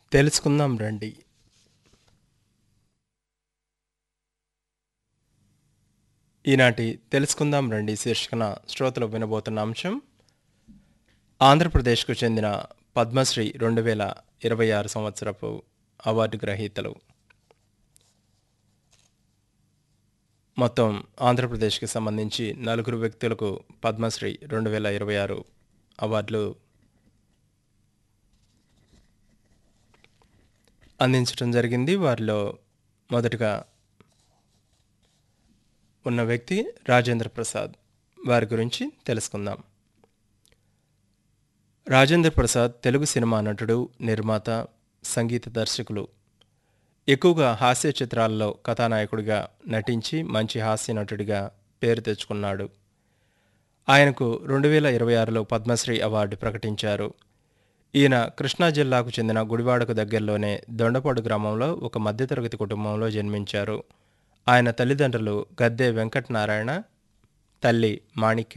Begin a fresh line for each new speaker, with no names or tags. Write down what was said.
తెలుసుకుందాం రండి ఈనాటి తెలుసుకుందాం రండి శీర్షికన శ్రోతలు వినబోతున్న అంశం ఆంధ్రప్రదేశ్కు చెందిన పద్మశ్రీ రెండు వేల ఇరవై ఆరు సంవత్సరపు అవార్డు గ్రహీతలు మొత్తం ఆంధ్రప్రదేశ్కి సంబంధించి నలుగురు వ్యక్తులకు పద్మశ్రీ రెండు వేల ఇరవై ఆరు అవార్డులు అందించడం జరిగింది వారిలో మొదటగా ఉన్న వ్యక్తి రాజేంద్ర ప్రసాద్ వారి గురించి తెలుసుకుందాం రాజేంద్ర ప్రసాద్ తెలుగు సినిమా నటుడు నిర్మాత సంగీత దర్శకులు ఎక్కువగా హాస్య చిత్రాల్లో కథానాయకుడిగా నటించి మంచి హాస్య నటుడిగా పేరు తెచ్చుకున్నాడు ఆయనకు రెండు వేల ఇరవై ఆరులో పద్మశ్రీ అవార్డు ప్రకటించారు ఈయన కృష్ణా జిల్లాకు చెందిన గుడివాడకు దగ్గరలోనే దొండపాడు గ్రామంలో ఒక మధ్యతరగతి కుటుంబంలో జన్మించారు ఆయన తల్లిదండ్రులు గద్దె వెంకటనారాయణ తల్లి మాణిక్య